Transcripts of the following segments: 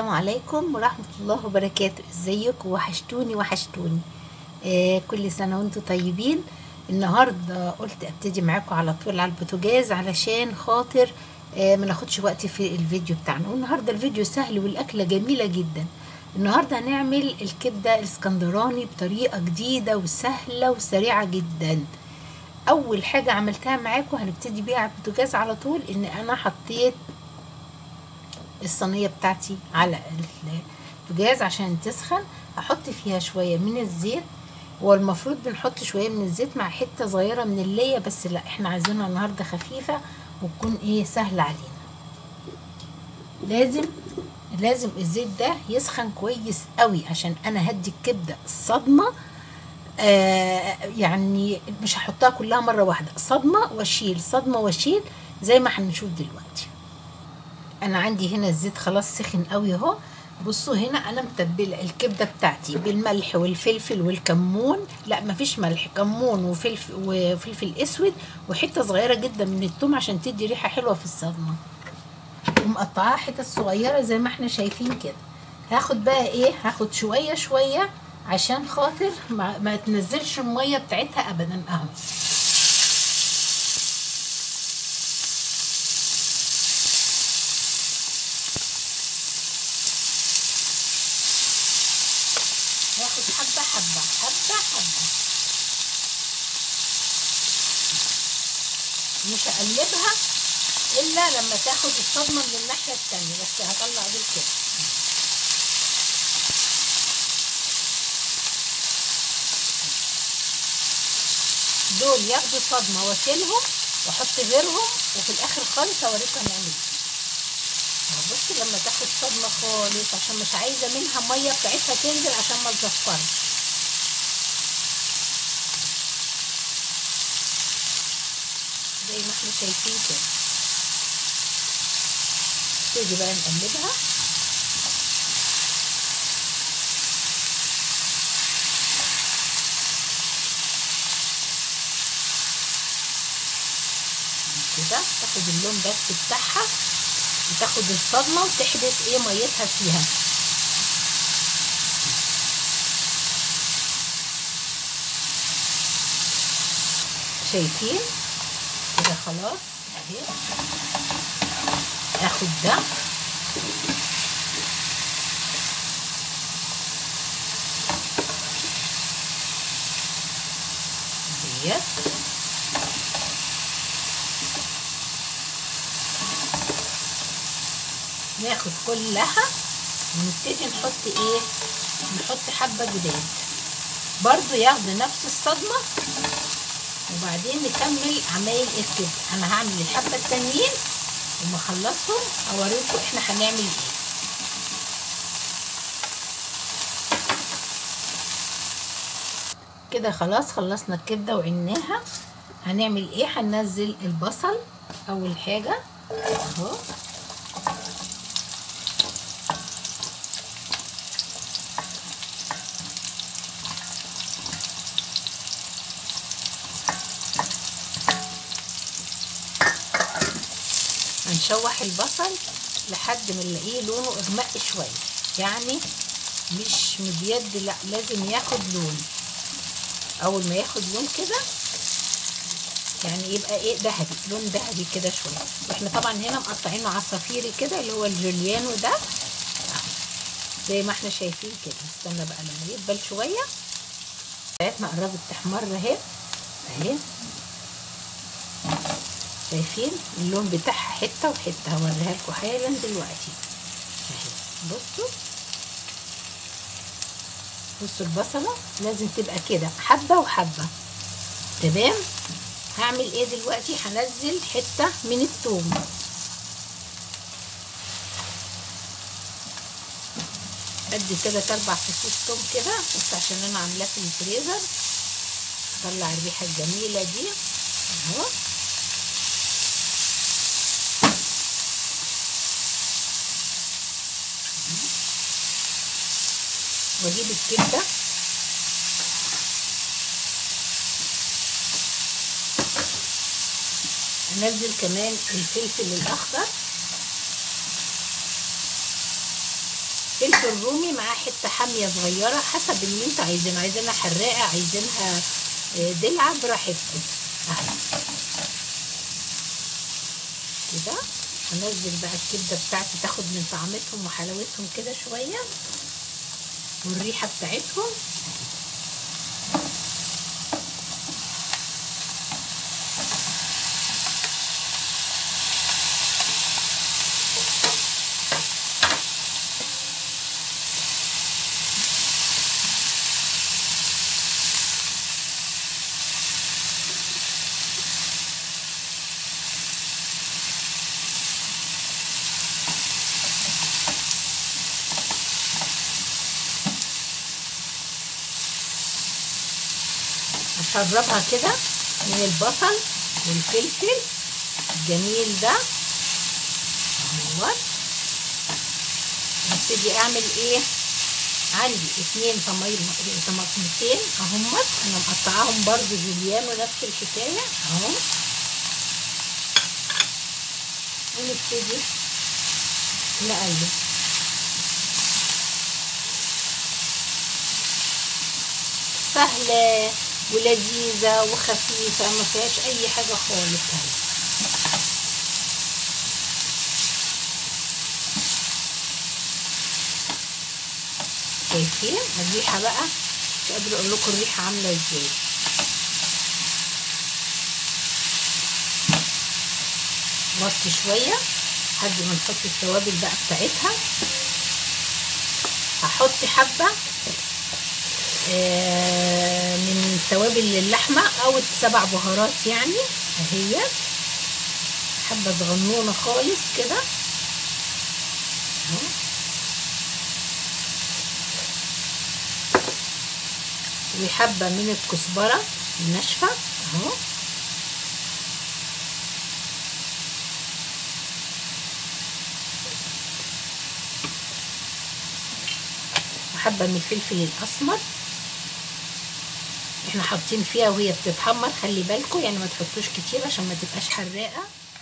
السلام عليكم ورحمة الله وبركاته ازيكم وحشتوني وحشتوني آه كل سنة وانتم طيبين النهاردة قلت ابتدي معاكم على طول على البوتاجاز علشان خاطر آه ما ناخدش وقت في الفيديو بتاعنا والنهاردة الفيديو سهل والأكلة جميلة جدا النهاردة هنعمل الكبدة الاسكندراني بطريقة جديدة وسهلة وسريعة جدا أول حاجة عملتها معاكم هنبتدي بيها على البوتاجاز على طول إن أنا حطيت الصينيه بتاعتي على البوتاجاز عشان تسخن هحط فيها شويه من الزيت هو المفروض بنحط شويه من الزيت مع حته صغيره من الليه بس لا احنا عايزينها النهارده خفيفه وتكون ايه سهله علينا لازم لازم الزيت ده يسخن كويس قوي عشان انا هدي الكبده الصدمه آه يعني مش هحطها كلها مره واحده صدمه واشيل صدمه واشيل زي ما هنشوف دلوقتي انا عندي هنا الزيت خلاص سخن قوي اهو بصوا هنا انا متبله الكبده بتاعتي بالملح والفلفل والكمون لا مفيش ملح كمون وفلفل وفلفل اسود وحته صغيره جدا من الثوم عشان تدي ريحه حلوه في الصدمه ومقطعاها حتت صغيره زي ما احنا شايفين كده هاخد بقى ايه هاخد شويه شويه عشان خاطر ما, ما تنزلش الميه بتاعتها ابدا اهو هاخد حبة حبة حبة حبة مش هقلبها الا لما تاخد الصدمة من الناحية التانية بس هطلع دول كده دول ياخدوا صدمة واشيلهم واحط غيرهم وفي الاخر خالص هوريكم هنعمل ايه بصي لما تاخد صدمة خالص عشان مش عايزة منها مية بتاعتها تنزل عشان ما تزفرش زي ما احنا شايفين كده نبتدي بقى نقلبها كده تاخد اللون بس بتاعها وتاخد الصدمه وتحبس ايه ميتها فيها شايفين كده خلاص اهي اخد ده ديت ناخد كلها ونبتدي نحط ايه نحط حبه جداد برضو ياخدوا نفس الصدمه وبعدين نكمل عمايل الكبده انا هعمل الحبه التانيين وما اخلصهم اوريكم احنا هنعمل ايه كده خلاص خلصنا الكبده وعناها هنعمل ايه هننزل البصل اول حاجه اهو هنشوح البصل لحد ما نلاقيه لونه اغمق شويه يعني مش مبيض لا لازم ياخد لون اول ما ياخد لون كده يعني يبقى ايه ذهبي لون ذهبي كده شويه واحنا طبعا هنا مقطعينه عصافيري كده اللي هو الجوليانو ده زي ما احنا شايفين كده استنى بقى لما يدبل شويه بتاعتنا قربت تحمر اهي اهي شايفين اللون بتاعها حته وحته هوريها لكم حالا دلوقتي اهي بصوا بصوا البصله لازم تبقى كده حبه وحبه تمام هعمل ايه دلوقتي هنزل حته من الثوم ادي تلات اربع فصوص ثوم كده بس عشان انا عاملاه في الفريزر طلع الريحه الجميله دي اهو واجيب الكبده انزل كمان الفلفل الاخضر فلفل رومي مع حته حاميه صغيره حسب اللي انتوا عايزينها عايزينها حراقه عايزينها آه، دلعه براحتكم اهي كده هنزل بقى الكبده بتاعتي تاخد من طعمتهم وحلاوتهم كده شويه والريحه بتاعتهم هشربها كده من البصل والفلفل الجميل ده اهوت هبتدي اعمل ايه عندي اتنين طماطم طماطمتين اهمت انا مقطعاهم برضو جوليان ونفس الحكايه اهو ونبتدي نقلب سهلة ولذيذة وخفيفة ما فيهاش أي حاجة خالص أهي شايفين الريحة بقى مش قادرة أقول لكم الريحة عاملة إزاي وطي شوية لحد ما نحط التوابل بقى بتاعتها هحط حبة آه، من توابل اللحمة أو السبع بهارات يعني اهي حبة صغنونة خالص كده اهو وحبة من الكزبرة الناشفة اهو وحبة من الفلفل الأسمر احنا حاطين فيها وهي بتتحمر خلي بالكم يعني ما تحطوش كتير عشان ما تبقاش حراقة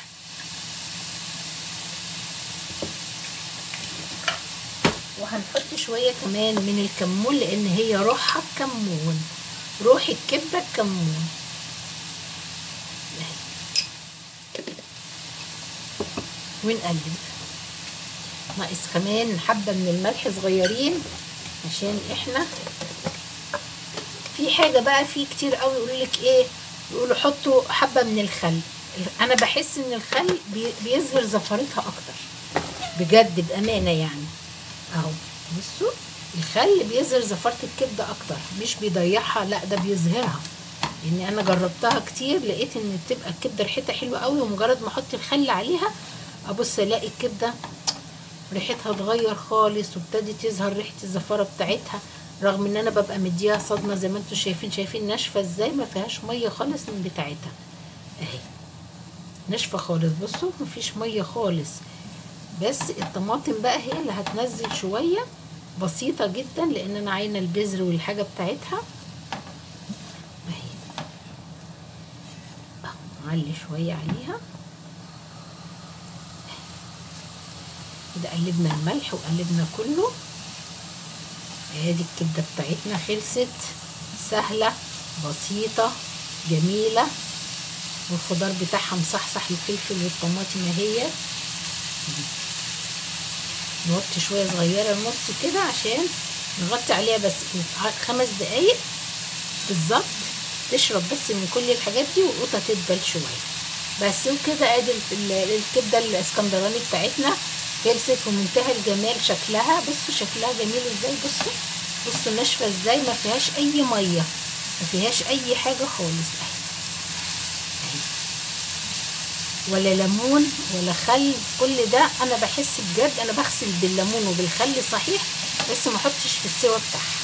وهنحط شوية كمان من الكمون لان هي روحها الكمون روح الكبدة الكمون ونقلب ناقص كمان حبة من الملح صغيرين عشان احنا في حاجة بقى في كتير قوي يقول لك ايه يقولوا حطوا حبة من الخل انا بحس ان الخل بي- بيظهر زفرتها اكتر بجد بامانة يعني اهو بصوا الخل بيظهر زفرة الكبدة اكتر مش بيضيعها لا ده بيظهرها لان انا جربتها كتير لقيت ان بتبقى الكبده ريحتها حلوه قوي ومجرد ما احط الخل عليها ابص الاقي الكبده ريحتها اتغير خالص وابتدت يظهر ريحه الزفاره بتاعتها رغم ان انا ببقى مديها صدمه زي ما انتم شايفين شايفين ناشفه ازاي ما فيهاش ميه خالص من بتاعتها اهي ناشفه خالص بصوا مفيش ميه خالص بس الطماطم بقى هي اللي هتنزل شويه بسيطه جدا لان انا عاينه البذر والحاجه بتاعتها اهي اهو نعلي شويه عليها كده قلبنا الملح وقلبنا كله ادي الكبده بتاعتنا خلصت سهله بسيطه جميله والخضار بتاعها مصحصح الفلفل والطماطم اهي نوطي شويه صغيره نص كده عشان نغطي عليها بس خمس دقايق بالظبط تشرب بس من كل الحاجات دي والقوطه تدبل شويه بس وكده ادي الكبده الاسكندراني بتاعتنا خلصت ومنتهى الجمال شكلها بصوا شكلها جميل ازاي بصوا بصوا ناشفه ازاي ما فيهاش اي ميه ما فيهاش اي حاجه خالص اهي ولا ليمون ولا خل كل ده انا بحس بجد انا بغسل بالليمون وبالخل صحيح بس ما احطش في السوا بتاعها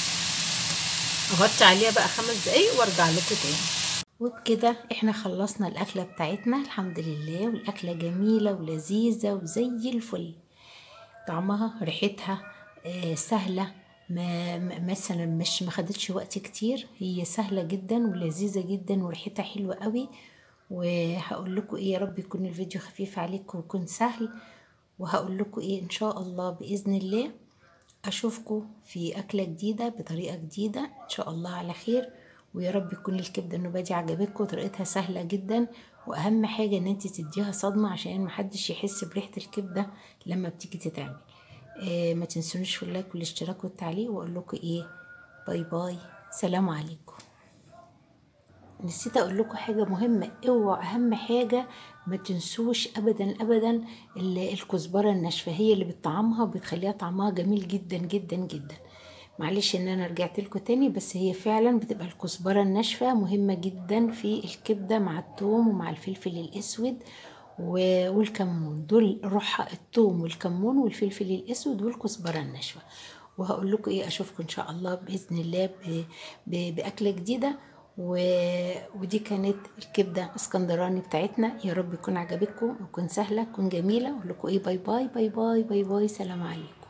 اغطي عليها بقى خمس دقايق وارجع لكم تاني وبكده احنا خلصنا الاكله بتاعتنا الحمد لله والاكله جميله ولذيذه وزي الفل طعمها ريحتها آه سهله ما مثلا مش ما خدتش وقت كتير هي سهله جدا ولذيذه جدا وريحتها حلوه قوي وهقول لكم ايه يا رب يكون الفيديو خفيف عليكم ويكون سهل وهقول لكم ايه ان شاء الله باذن الله اشوفكم في اكله جديده بطريقه جديده ان شاء الله على خير ويا رب يكون الكبده النوبه دي عجبتكم طريقتها سهله جدا واهم حاجه ان انت تديها صدمه عشان محدش يحس بريحه الكبده لما بتيجي تتعمل آه ما تنسونيش في اللايك والاشتراك والتعليق واقول لكم ايه باي باي سلام عليكم نسيت اقول لكم حاجه مهمه اوعوا اهم حاجه ما تنسوش ابدا ابدا الكزبره الناشفه هي اللي بتطعمها وبتخليها طعمها جميل جدا جدا جدا معلش ان انا رجعت لكم تاني بس هي فعلا بتبقى الكزبره الناشفه مهمه جدا في الكبده مع الثوم ومع الفلفل الاسود والكمون دول روحها الثوم والكمون والفلفل الاسود والكزبره الناشفه وهقول لكم ايه اشوفكم ان شاء الله باذن الله باكله جديده و... ودي كانت الكبده اسكندراني بتاعتنا يا رب يكون عجبتكم وتكون سهله تكون جميله اقول لكم ايه باي باي باي باي باي باي سلام عليكم